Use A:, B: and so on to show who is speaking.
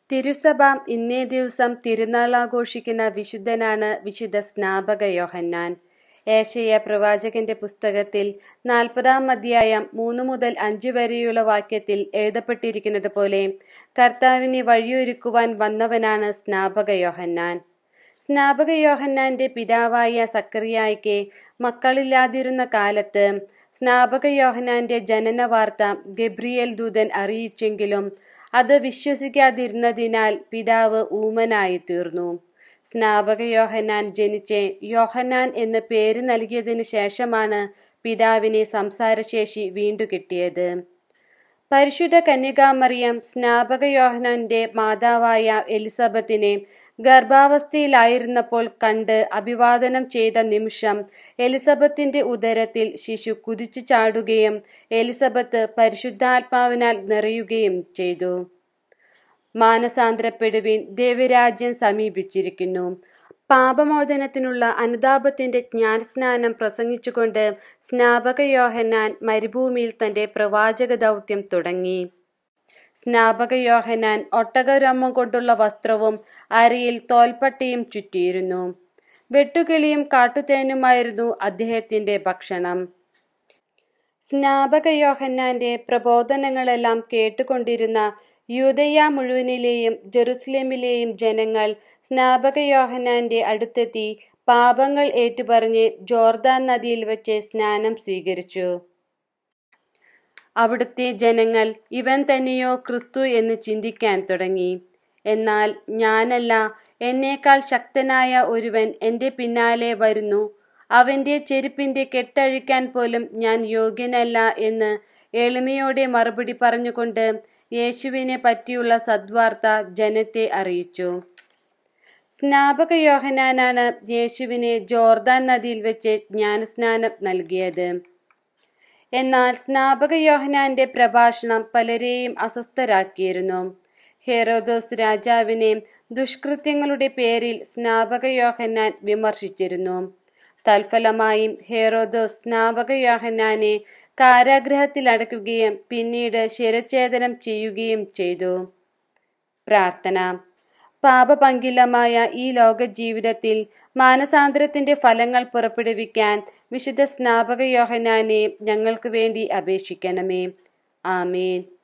A: തിരുസഭ ഇന്നേ ദിവസം തിരുനാൾ ആഘോഷിക്കുന്ന വിശുദ്ധനാണ് വിശുദ്ധ സ്നാപക യോഹന്നാൻ ഏശയ പ്രവാചകന്റെ പുസ്തകത്തിൽ നാൽപ്പതാം അധ്യായം മൂന്ന് മുതൽ അഞ്ച് വരെയുള്ള വാക്യത്തിൽ എഴുതപ്പെട്ടിരിക്കുന്നത് പോലെ കർത്താവിനെ വഴിയൊരുക്കുവാൻ വന്നവനാണ് സ്നാപക യോഹന്നാൻ സ്നാപക യോഹന്നാന്റെ പിതാവായ സക്കറിയായ്ക്ക് മക്കളില്ലാതിരുന്ന കാലത്ത് സ്നാപക യോഹന്നാന്റെ ജനന വാർത്ത ഗബ്രിയേൽ ദൂതൻ അറിയിച്ചെങ്കിലും അത് വിശ്വസിക്കാതിരുന്നതിനാൽ പിതാവ് ഊമനായി തീർന്നു സ്നാപക യോഹന്നാൻ ജനിച്ച് യോഹന്നാൻ എന്ന് പേര് നൽകിയതിനു ശേഷമാണ് പിതാവിനെ സംസാരശേഷി വീണ്ടു കിട്ടിയത് പരിശുദ്ധ കന്യകാമറിയം സ്നാപക യോഹനാന്റെ മാതാവായ എലിസബത്തിനെ ഗർഭാവസ്ഥയിലായിരുന്നപ്പോൾ കണ്ട് അഭിവാദനം ചെയ്ത നിമിഷം എലിസബത്തിന്റെ ഉദരത്തിൽ ശിശു കുതിച്ചു ചാടുകയും എലിസബത്ത് പരിശുദ്ധാത്മാവിനാൽ നിറയുകയും ചെയ്തു മാനസാന്തരപ്പെടുവിൻ ദേവരാജ്യം സമീപിച്ചിരിക്കുന്നു പാപമോചനത്തിനുള്ള അനുതാപത്തിന്റെ ജ്ഞാനസ്നാനം പ്രസംഗിച്ചുകൊണ്ട് സ്നാപക യോഹന്നാൻ മരുഭൂമിയിൽ തന്റെ പ്രവാചക ദൗത്യം തുടങ്ങി സ്നാപക യോഹന്നാൻ ഒട്ടകരോമം കൊണ്ടുള്ള വസ്ത്രവും അരയിൽ തോൽപ്പട്ടിയും ചുറ്റിയിരുന്നു വെട്ടുകിളിയും കാട്ടുതേനുമായിരുന്നു അദ്ദേഹത്തിന്റെ ഭക്ഷണം സ്നാപക യോഹന്നാന്റെ പ്രബോധനങ്ങളെല്ലാം കേട്ടുകൊണ്ടിരുന്ന യൂതയ മുഴുവനിലെയും ജെറുസലേമിലെയും ജനങ്ങൾ സ്നാപക യോഹന്നാന്റെ അടുത്തെത്തി പാപങ്ങൾ ഏറ്റുപറഞ്ഞ് ജോർദാൻ നദിയിൽ വെച്ച് സ്നാനം സ്വീകരിച്ചു അവിടുത്തെ ജനങ്ങൾ ഇവൻ തന്നെയോ ക്രിസ്തു എന്ന് ചിന്തിക്കാൻ തുടങ്ങി എന്നാൽ ഞാനല്ല എന്നേക്കാൾ ശക്തനായ ഒരുവൻ എൻ്റെ പിന്നാലെ വരുന്നു അവൻ്റെ ചെരുപ്പിൻ്റെ കെട്ടഴിക്കാൻ പോലും ഞാൻ യോഗ്യനല്ല എന്ന് എളിമയോടെ മറുപടി പറഞ്ഞുകൊണ്ട് യേശുവിനെ പറ്റിയുള്ള സദ്വാർത്ത ജനത്തെ അറിയിച്ചു സ്നാപക യോഹനാനാണ് യേശുവിനെ ജോർദാൻ നദിയിൽ വെച്ച് ജ്ഞാനസ്നാനം നൽകിയത് എന്നാൽ സ്നാപക യോഹനാന്റെ പ്രഭാഷണം പലരെയും അസ്വസ്ഥരാക്കിയിരുന്നു ഹെറോദോസ് രാജാവിനെ ദുഷ്കൃത്യങ്ങളുടെ പേരിൽ സ്നാപക യോഹന്നാൻ വിമർശിച്ചിരുന്നു തൽഫലമായും ഹെറോദോസ് സ്നാപക യോഹന്നാനെ കാരാഗ്രഹത്തിലടക്കുകയും പിന്നീട് ശിരച്ഛേദനം ചെയ്യുകയും ചെയ്തു പ്രാർത്ഥന പാപപങ്കിലമായ ഈ ലോക ജീവിതത്തിൽ മാനസാന്തരത്തിന്റെ ഫലങ്ങൾ പുറപ്പെടുവിക്കാൻ വിശുദ്ധ സ്നാപക യോഹനാനെ ഞങ്ങൾക്ക് വേണ്ടി അപേക്ഷിക്കണമേ ആമേൻ